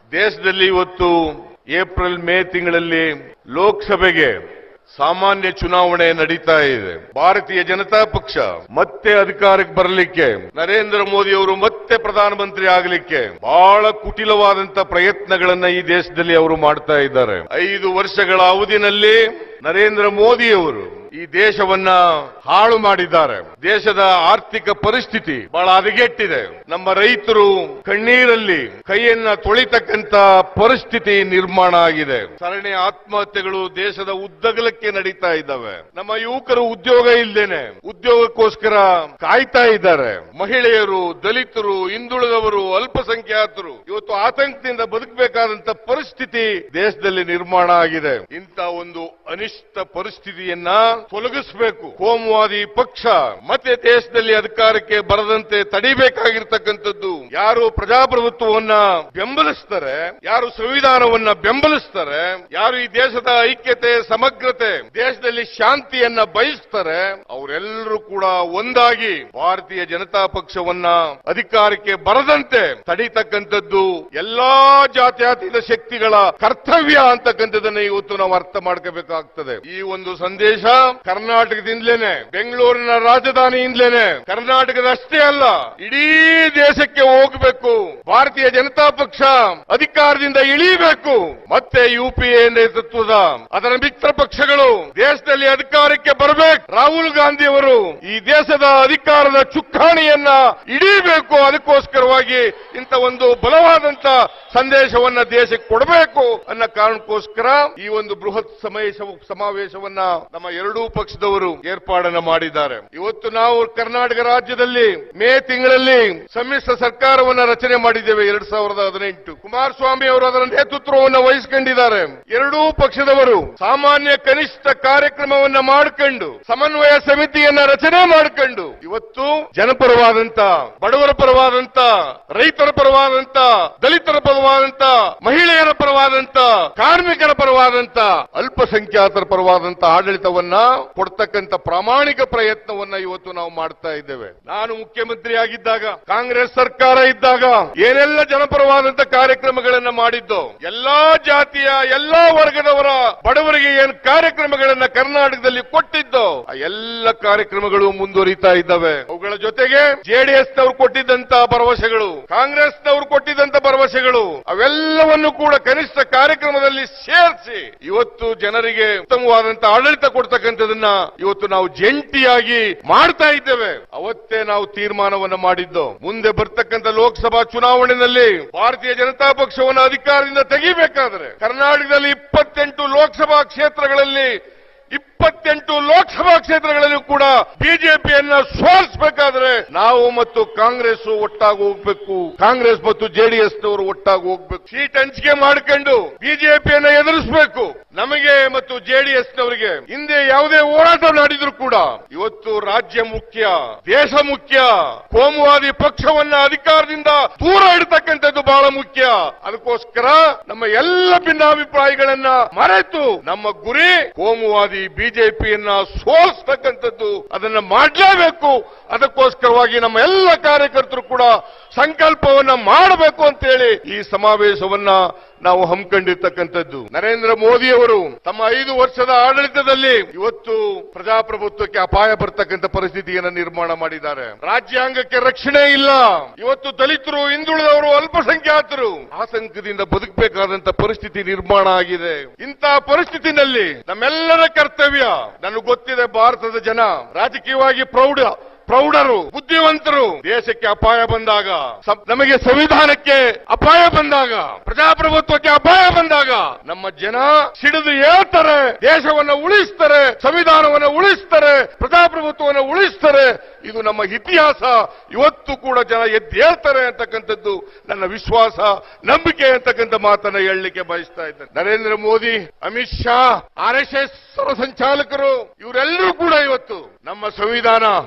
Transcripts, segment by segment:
ದೇಶದಲ್ಲಿ ಇವತ್ತು April May ತಿಂಗಳಲ್ಲಿ ಲೋಕಸಭೆಗೆ ಸಾಮಾನ್ಯ ಚುನಾವಣೆ ನಡೀತಾ ಇದೆ ಭಾರತೀಯ ಜನತಾ ಪಕ್ಷ ಮತ್ತೆ ಅಧಿಕಾರಕ್ಕೆ ಬರಲಿಕ್ಕೆ ನರೇಂದ್ರ ಮೋದಿ ಅವರು ಮತ್ತೆ ಪ್ರಧಾನಮಂತ್ರಿ ಆಗಲಿಕ್ಕೆ ಬಹಳ ಕುಟಿಲವಾದಂತ ಪ್ರಯತ್ನಗಳನ್ನ ಈ ದೇಶದಲ್ಲಿ ಅವರು ಮಾಡ್ತಾ ಇದ್ದಾರೆ ಐದು ವರ್ಷಗಳ ಅವಧಿನಲ್ಲಿ ನರೇಂದ್ರ ಮೋದಿ ಅವರು ಈ ದೇಶವನ್ನ ಹಾಳು ಮಾಡಿದ್ದಾರೆ ದೇಶದ ಆರ್ಥಿಕ ಪರಿಸ್ಥಿತಿ ಬಹಳ ಹದಗೆಟ್ಟಿದೆ ನಮ್ಮ ರೈತರು ಕಣ್ಣೀರಲ್ಲಿ ಕೈಯನ್ನ ತೊಳಿತಕ್ಕಂತ ಪರಿಸ್ಥಿತಿ ನಿರ್ಮಾಣ ಆಗಿದೆ ಸರಣಿ ಆತ್ಮಹತ್ಯೆಗಳು ದೇಶದ ಉದ್ದಗಲಕ್ಕೆ ನಡೀತಾ ಇದ್ದಾವೆ ನಮ್ಮ ಯುವಕರು ಉದ್ಯೋಗ ಇಲ್ದೇನೆ ಉದ್ಯೋಗಕ್ಕೋಸ್ಕರ ಕಾಯ್ತಾ ಇದ್ದಾರೆ ಮಹಿಳೆಯರು ದಲಿತರು ಹಿಂದುಳಿದವರು ಅಲ್ಪಸಂಖ್ಯಾತರು ಇವತ್ತು ಆತಂಕದಿಂದ ಬದುಕಬೇಕಾದಂತ ಪರಿಸ್ಥಿತಿ ದೇಶದಲ್ಲಿ ನಿರ್ಮಾಣ ಆಗಿದೆ ಇಂಥ ಒಂದು ಅನಿಷ್ಟ ಪರಿಸ್ಥಿತಿಯನ್ನ ತೊಲಗಿಸಬೇಕು ಕೋಮುವಾದಿ ಪಕ್ಷ ಮತ್ತೆ ದೇಶದಲ್ಲಿ ಅಧಿಕಾರಕ್ಕೆ ಬರದಂತೆ ತಡಿಬೇಕಾಗಿರ್ತಕ್ಕಂಥದ್ದು ಯಾರು ಪ್ರಜಾಪ್ರಭುತ್ವವನ್ನ ಬೆಂಬಲಿಸ್ತಾರೆ ಯಾರು ಸಂವಿಧಾನವನ್ನ ಬೆಂಬಲಿಸ್ತಾರೆ ಯಾರು ಈ ದೇಶದ ಐಕ್ಯತೆ ಸಮಗ್ರತೆ ದೇಶದಲ್ಲಿ ಶಾಂತಿಯನ್ನ ಬಯಸ್ತಾರೆ ಅವರೆಲ್ಲರೂ ಕೂಡ ಒಂದಾಗಿ ಭಾರತೀಯ ಜನತಾ ಪಕ್ಷವನ್ನ ಅಧಿಕಾರಕ್ಕೆ ಬರದಂತೆ ತಡೀತಕ್ಕಂಥದ್ದು ಎಲ್ಲಾ ಜಾತ್ಯತೀತ ಶಕ್ತಿಗಳ ಕರ್ತವ್ಯ ಅಂತಕ್ಕಂಥದ್ದನ್ನ ಇವತ್ತು ನಾವು ಅರ್ಥ ಮಾಡ್ಕೋಬೇಕಾಗ್ತದೆ ಈ ಒಂದು ಸಂದೇಶ ಕರ್ನಾಟಕದಿಂದಲೇನೆ ಬೆಂಗಳೂರಿನ ರಾಜಧಾನಿಯಿಂದಲೇನೆ ಕರ್ನಾಟಕದ ಅಷ್ಟೇ ಅಲ್ಲ ಇಡೀ ದೇಶಕ್ಕೆ ಹೋಗಬೇಕು ಭಾರತೀಯ ಜನತಾ ಪಕ್ಷ ಅಧಿಕಾರದಿಂದ ಇಳಿಬೇಕು ಮತ್ತೆ ಯುಪಿಎ ನೇತೃತ್ವದ ಅದರ ಮಿತ್ರ ಪಕ್ಷಗಳು ದೇಶದಲ್ಲಿ ಅಧಿಕಾರಕ್ಕೆ ಬರಬೇಕು ರಾಹುಲ್ ಗಾಂಧಿ ಅವರು ಈ ದೇಶದ ಅಧಿಕಾರದ ಚುಕ್ಕಾಣಿಯನ್ನ ಹಿಡಿಬೇಕು ಅದಕ್ಕೋಸ್ಕರವಾಗಿ ಇಂಥ ಒಂದು ಬಲವಾದಂತ ಸಂದೇಶವನ್ನ ದೇಶಕ್ಕೆ ಕೊಡಬೇಕು ಅನ್ನೋ ಕಾರಣಕ್ಕೋಸ್ಕರ ಈ ಒಂದು ಬೃಹತ್ ಸಮಾವೇಶ ಸಮಾವೇಶವನ್ನ ನಮ್ಮ ಎರಡೂ ಪಕ್ಷದವರು ಏರ್ಪಾಡನ್ನ ಮಾಡಿದ್ದಾರೆ ಇವತ್ತು ನಾವು ಕರ್ನಾಟಕ ರಾಜ್ಯದಲ್ಲಿ ಮೇ ತಿಂಗಳಲ್ಲಿ ಸಮ್ಮಿಶ್ರ ಸರ್ಕಾರವನ್ನ ರಚನೆ ಮಾಡಿದ್ದೇವೆ ಎರಡ್ ಸಾವಿರದ ಹದಿನೆಂಟು ಕುಮಾರಸ್ವಾಮಿ ಅವರು ಅದರ ನೇತೃತ್ವವನ್ನು ವಹಿಸಿಕೊಂಡಿದ್ದಾರೆ ಎರಡೂ ಪಕ್ಷದವರು ಸಾಮಾನ್ಯ ಕನಿಷ್ಠ ಕಾರ್ಯಕ್ರಮವನ್ನ ಮಾಡಿಕೊಂಡು ಸಮನ್ವಯ ಸಮಿತಿಯನ್ನ ರಚನೆ ಮಾಡಿಕೊಂಡು ಇವತ್ತು ಜನಪರವಾದಂತ ಬಡವರ ಪರವಾದಂತ ರೈತರ ಪರವಾದಂತ ದಲಿತರ ಪರವಾದಂತ ಮಹಿಳೆಯರ ಪರವಾದಂತ ಕಾರ್ಮಿಕರ ಪರವಾದಂತ ಅಲ್ಪಸಂಖ್ಯಾತರ ಪರವಾದಂತ ಆಡಳಿತವನ್ನ ಕೊಡ್ತಕ್ಕಂತ ಪ್ರಾಮಾಣಿಕ ಪ್ರಯತ್ನವನ್ನ ಇವತ್ತು ನಾವು ಮಾಡ್ತಾ ಇದ್ದೇವೆ ನಾನು ಮುಖ್ಯಮಂತ್ರಿ ಆಗಿದ್ದಾಗ ಕಾಂಗ್ರೆಸ್ ಸರ್ಕಾರ ಇದ್ದಾಗ ಏನೆಲ್ಲ ಜನಪರವಾದಂತ ಕಾರ್ಯಕ್ರಮಗಳನ್ನ ಮಾಡಿದ್ದು ಎಲ್ಲಾ ಜಾತಿಯ ಎಲ್ಲಾ ವರ್ಗದವರ ಬಡವರಿಗೆ ಏನ್ ಕಾರ್ಯಕ್ರಮಗಳನ್ನ ಕರ್ನಾಟಕದಲ್ಲಿ ಕೊಟ್ಟಿದ್ದು ಆ ಎಲ್ಲ ಕಾರ್ಯಕ್ರಮಗಳು ಮುಂದುವರಿತಾ ಇದ್ದಾವೆ ಅವುಗಳ ಜೊತೆಗೆ ಜೆಡಿಎಸ್ ನವರು ಕೊಟ್ಟಿದ್ದಂತ ಭರವಸೆಗಳು ಕಾಂಗ್ರೆಸ್ ನವರು ಕೊಟ್ಟಿದ್ದಂತ ಭರವಸೆಗಳು ಅವೆಲ್ಲವನ್ನು ಕೂಡ ಕನಿಷ್ಠ ಕಾರ್ಯಕ್ರಮದಲ್ಲಿ ಸೇರಿಸಿ ಇವತ್ತು ಜನರಿಗೆ ಉತ್ತಮವಾದಂತ ಆಡಳಿತ ಕೊಡ್ತಕ್ಕಂಥದನ್ನ ಇವತ್ತು ನಾವು ಜಂಟಿಯಾಗಿ ಮಾಡ್ತಾ ಇದ್ದೇವೆ ಅವತ್ತೇ ನಾವು ತೀರ್ಮಾನವನ್ನ ಮಾಡಿದ್ದು ಮುಂದೆ ಬರ್ತಕ್ಕಂಥ ಲೋಕಸಭಾ ಚುನಾವಣೆಯಲ್ಲಿ ಭಾರತೀಯ ಜನತಾ ಪಕ್ಷವನ್ನು ಅಧಿಕಾರದಿಂದ ತೆಗಿಬೇಕಾದ್ರೆ ಕರ್ನಾಟಕದಲ್ಲಿ ಇಪ್ಪತ್ತೆಂಟು ಲೋಕಸಭಾ ಕ್ಷೇತ್ರಗಳಲ್ಲಿ ಇಪ್ಪತ್ತೆಂಟು ಲೋಕಸಭಾ ಕ್ಷೇತ್ರಗಳಲ್ಲೂ ಕೂಡ ಬಿಜೆಪಿಯನ್ನ ಸೋಲಿಸಬೇಕಾದ್ರೆ ನಾವು ಮತ್ತು ಕಾಂಗ್ರೆಸ್ ಒಟ್ಟಾಗಿ ಹೋಗ್ಬೇಕು ಕಾಂಗ್ರೆಸ್ ಮತ್ತು ಜೆಡಿಎಸ್ ನವರು ಒಟ್ಟಾಗಿ ಹೋಗ್ಬೇಕು ಸೀಟ್ ಹಂಚಿಕೆ ಮಾಡ್ಕೊಂಡು ಬಿಜೆಪಿಯನ್ನ ಎದುರಿಸಬೇಕು ನಮಗೆ ಮತ್ತು ಜೆಡಿಎಸ್ ನವರಿಗೆ ಹಿಂದೆ ಯಾವುದೇ ಹೋರಾಟ ಮಾಡಿದ್ರು ಕೂಡ ಇವತ್ತು ರಾಜ್ಯ ಮುಖ್ಯ ದೇಶ ಮುಖ್ಯ ಕೋಮುವಾದಿ ಪಕ್ಷವನ್ನ ಅಧಿಕಾರದಿಂದ ದೂರ ಇಡತಕ್ಕಂಥದ್ದು ಬಹಳ ಮುಖ್ಯ ಅದಕ್ಕೋಸ್ಕರ ನಮ್ಮ ಎಲ್ಲ ಭಿನ್ನಾಭಿಪ್ರಾಯಗಳನ್ನ ಮರೆತು ನಮ್ಮ ಗುರಿ ಕೋಮುವಾದಿ ಬಿಜೆಪಿಯನ್ನ ಸೋಲಿಸ್ತಕ್ಕಂಥದ್ದು ಅದನ್ನ ಮಾಡಲೇಬೇಕು ಅದಕ್ಕೋಸ್ಕರವಾಗಿ ನಮ್ಮ ಎಲ್ಲ ಕಾರ್ಯಕರ್ತರು ಕೂಡ ಸಂಕಲ್ಪವನ್ನ ಮಾಡಬೇಕು ಅಂತೇಳಿ ಈ ಸಮಾವೇಶವನ್ನ ನಾವು ಹಮ್ಮಿಕೊಂಡಿರ್ತಕ್ಕಂಥದ್ದು ನರೇಂದ್ರ ಮೋದಿ ಅವರು ತಮ್ಮ ಐದು ವರ್ಷದ ಆಡಳಿತದಲ್ಲಿ ಇವತ್ತು ಪ್ರಜಾಪ್ರಭುತ್ವಕ್ಕೆ ಅಪಾಯ ಬರ್ತಕ್ಕಂಥ ಪರಿಸ್ಥಿತಿಯನ್ನ ನಿರ್ಮಾಣ ಮಾಡಿದ್ದಾರೆ ರಾಜ್ಯಾಂಗಕ್ಕೆ ರಕ್ಷಣೆ ಇಲ್ಲ ಇವತ್ತು ದಲಿತರು ಹಿಂದುಳಿದವರು ಅಲ್ಪಸಂಖ್ಯಾತರು ಆತಂಕದಿಂದ ಬದುಕಬೇಕಾದಂತ ಪರಿಸ್ಥಿತಿ ನಿರ್ಮಾಣ ಆಗಿದೆ ಇಂತಹ ಪರಿಸ್ಥಿತಿನಲ್ಲಿ ನಮ್ಮೆಲ್ಲರ ಕರ್ತವ್ಯ ನನಗೆ ಗೊತ್ತಿದೆ ಭಾರತದ ಜನ ರಾಜಕೀಯವಾಗಿ ಪ್ರೌಢ ಪ್ರೌಢರು ಬುದ್ಧಿವಂತರು ದೇಶಕ್ಕೆ ಅಪಾಯ ಬಂದಾಗ ಸ- ನಮಗೆ ಸಂವಿಧಾನಕ್ಕೆ ಅಪಾಯ ಬಂದಾಗ ಪ್ರಜಾಪ್ರಭುತ್ವಕ್ಕೆ ಅಪಾಯ ಬಂದಾಗ ನಮ್ಮ ಜನ ಸಿಡಿದು ಹೇಳ್ತಾರೆ ದೇಶವನ್ನ ಉಳಿಸ್ತಾರೆ ಸಂವಿಧಾನವನ್ನ ಉಳಿಸ್ತಾರೆ ಪ್ರಜಾಪ್ರಭುತ್ವವನ್ನು ಉಳಿಸ್ತಾರೆ ಇದು ನಮ್ಮ ಇತಿಹಾಸ ಇವತ್ತು ಕೂಡ ಜನ ಎದ್ದು ಹೇಳ್ತಾರೆ ಅಂತಕ್ಕಂಥದ್ದು ನನ್ನ ವಿಶ್ವಾಸ ನಂಬಿಕೆ ಅಂತಕ್ಕಂಥ ಮಾತನ್ನ ಹೇಳಲಿಕ್ಕೆ ಬಯಸ್ತಾ ಇದ್ದಾರೆ Narendra Modi Amit Shah R S S ಸಂಚಾಲಕರು ಇವರೆಲ್ಲರೂ ಕೂಡ ಇವತ್ತು ನಮ್ಮ ಸಂವಿಧಾನ ಬಾಬಾ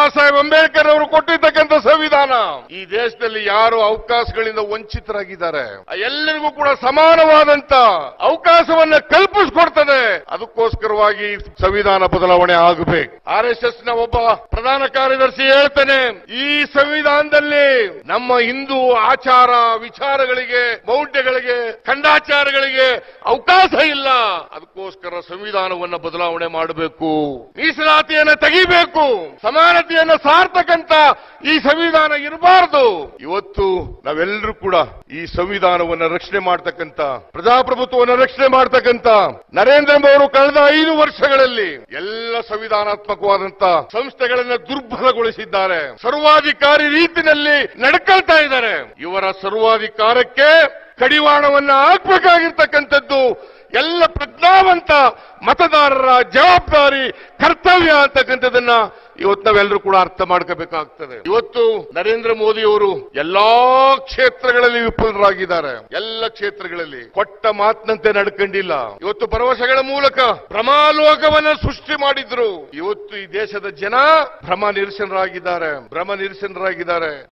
ಸಾಹೇಬ್ ಅಂಬೇಡ್ಕರ್ ಅವರು ಕೊಟ್ಟಿರ್ತಕ್ಕಂಥ ಸಂವಿಧಾನ ಈ ದೇಶದಲ್ಲಿ ಯಾರು ಅವಕಾಶಗಳಿಂದ ವಂಚಿತರಾಗಿದ್ದಾರೆ ಆ ಎಲ್ಲರಿಗೂ ಕೂಡ ಸಮಾನವಾದಂತ ಅವಕಾಶವನ್ನ ಕಲ್ಪಿಸ್ಕೊಡ್ತದೆ ಅದಕ್ಕೋಸ್ಕರವಾಗಿ ಸಂವಿಧಾನ ಬದಲಾವಣೆ ಆಗಬೇಕು ಆರ್ ಎಸ್ ಎಸ್ ನ ಒಬ್ಬ ಪ್ರಧಾನ ಕಾರ್ಯದರ್ಶಿ ಹೇಳ್ತಾನೆ ಈ ಸಂವಿಧಾನದಲ್ಲಿ ನಮ್ಮ ಹಿಂದೂ ಆಚಾರ ವಿಚಾರಗಳಿಗೆ ಮೌಢ್ಯಗಳಿಗೆ ಖಂಡಾಚಾರಗಳಿಗೆ ಅವಕಾಶ ಇಲ್ಲ ಅದಕ್ಕೋಸ್ಕರ ಸಂವಿಧಾನವನ್ನ ಬದಲಾವಣೆ ಮಾಡಬೇಕು ಮೀಸಲಾತಿಯನ್ನ ತೆಗಿಬೇಕು ಸಮಾನತೆಯನ್ನ ಸಾರ್ತಕ್ಕಂತ ಈ ಸಂವಿಧಾನ ಇರಬಾರದು ಇವತ್ತು ನಾವೆಲ್ಲರೂ ಕೂಡ ಈ ಸಂವಿಧಾನವನ್ನ ರಕ್ಷಣೆ ಮಾಡ್ತಕ್ಕಂತ ಪ್ರಜಾಪ್ರಭುತ್ವವನ್ನು ರಕ್ಷಣೆ ಮಾಡ್ತಕ್ಕಂತ ನರೇಂದ್ರ ಮೋದಿ ಅವರು ಕಳೆದ ಐದು ವರ್ಷಗಳಲ್ಲಿ ಎಲ್ಲ ಸಂವಿಧಾನಾತ್ಮಕವಾದಂತ ಸಂಸ್ಥೆಗಳನ್ನ ದುರ್ಬಲಗೊಳಿಸಿದ್ದಾರೆ ಸರ್ವಾಧಿಕಾರಿ ರೀತಿಯಲ್ಲಿ ನಡ್ಕೊಳ್ತಾ ಇದ್ದಾರೆ ಇವರ ಸರ್ವಾಧಿಕಾರಕ್ಕೆ ಕಡಿವಾಣವನ್ನ ಹಾಕ್ಬೇಕಾಗಿರ್ತಕ್ಕಂಥದ್ದು ಎಲ್ಲ ಪ್ರಜ್ಞಾವಂತ ಮತದಾರರ ಜವಾಬ್ದಾರಿ ಕರ್ತವ್ಯ ಅಂತಕ್ಕಂಥದನ್ನ ಇವತ್ತು ನಾವೆಲ್ಲರೂ ಕೂಡ ಅರ್ಥ ಮಾಡ್ಕೋಬೇಕಾಗ್ತದೆ ಇವತ್ತು ನರೇಂದ್ರ ಮೋದಿ ಅವರು ಎಲ್ಲಾ ಕ್ಷೇತ್ರಗಳಲ್ಲಿ ವಿಫಲರಾಗಿದ್ದಾರೆ ಎಲ್ಲ ಕ್ಷೇತ್ರಗಳಲ್ಲಿ ಕೊಟ್ಟ ಮಾತಿನಂತೆ ನಡ್ಕೊಂಡಿಲ್ಲ ಇವತ್ತು ಭರವಸೆಗಳ ಮೂಲಕ ಭ್ರಮಾಲೋಕವನ್ನ ಸೃಷ್ಟಿ ಮಾಡಿದ್ರು ಇವತ್ತು ಈ ದೇಶದ ಜನ ಭ್ರಮ ನಿರಸನರಾಗಿದ್ದಾರೆ ಭ್ರಮ ನಿರಸನರಾಗಿದ್ದಾರೆ